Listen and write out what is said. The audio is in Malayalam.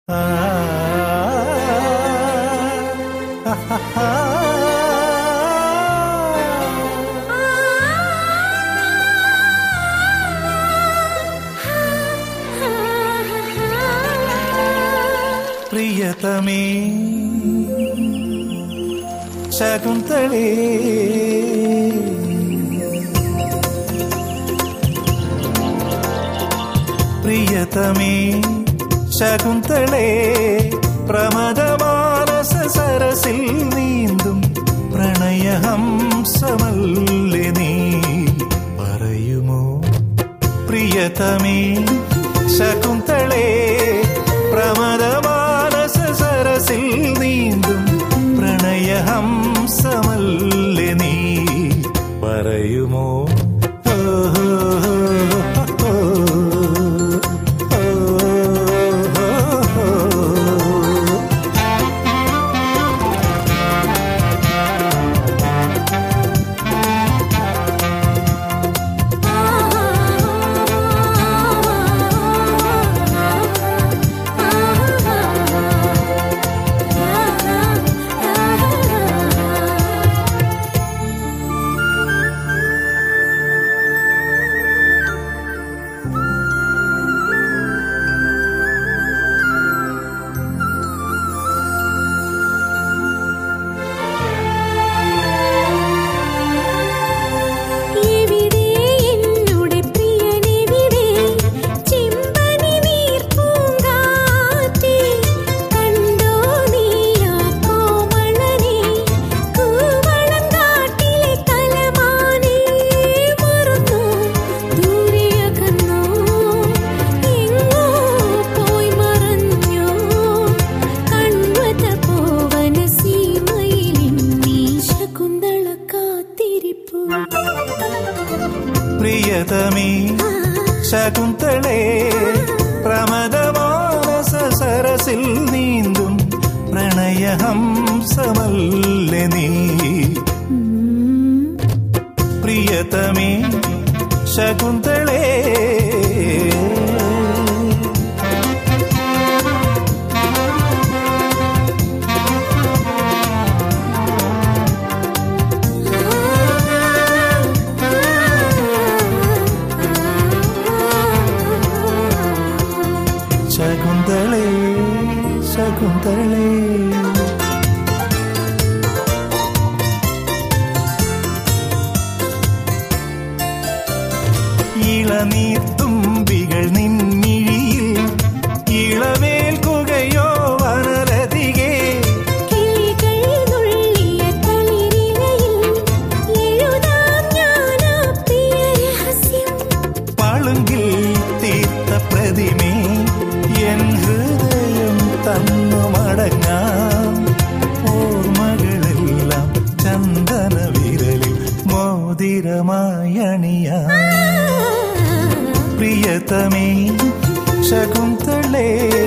പ്രിയതമേ ശകുന്തളേ പ്രിയതമേ ശകുന്തളേ പ്രമദമാനസ സരസിൽ നീന്തും പ്രണയഹംസമല്ലേ നീ പറയുമോ പ്രിയതമേ ശകുന്തളേ പ്രമദമാനസ സരസിൽ നീന്തും പ്രണയഹംസമല്ലേ നീ പറയുമോ ഓ, ഓ, ഓ, ഓ, ഓ. എവിടെ എന്നുടെ പ്രിയനെവിടെ ചെമ്പനി നീർപ്പൂങ്കാറ്റേ കണ്ടോ നീയാ കോമളനെ കൂവളങ്കാട്ടിലെ കലമാനെ മറന്നു ദൂരെയകന്നു എങ്ങോ പോയി മറഞ്ഞോ കൺവത പോവന സീമയിൽ നീ ശകുന്തള കാത്തിരിപ്പു പ്രിയതമേ ശകുന്തളേ പ്രമദമാനസ സരസിൽ നീന്തും പ്രണയഹംസമല്ലേ നീ പ്രിയതമേ ശകുന്തളേ ശകുന്തളേ ശകുന്തളേ ഇളനീർത്തുമ്പികൾ നിൻമിഴിയിൽ ഇളവേൽക്കുകയോ വനരതികേ കിളികൾ നുള്ളിയ തളിരിലയിൽ എഴുതാം ഞാനാ പ്രിയ രഹസ്യം പളുങ്കിൽ തീർത്ത പ്രതിമേ എൻ ഹൃദയം തന്നു മടങ്ങാം ഓർമ്മകളെല്ലാം ചന്ദന വിരലിൽ മോതിരമായി അണിയാം പ്രിയതമേ ശകുന്തളേ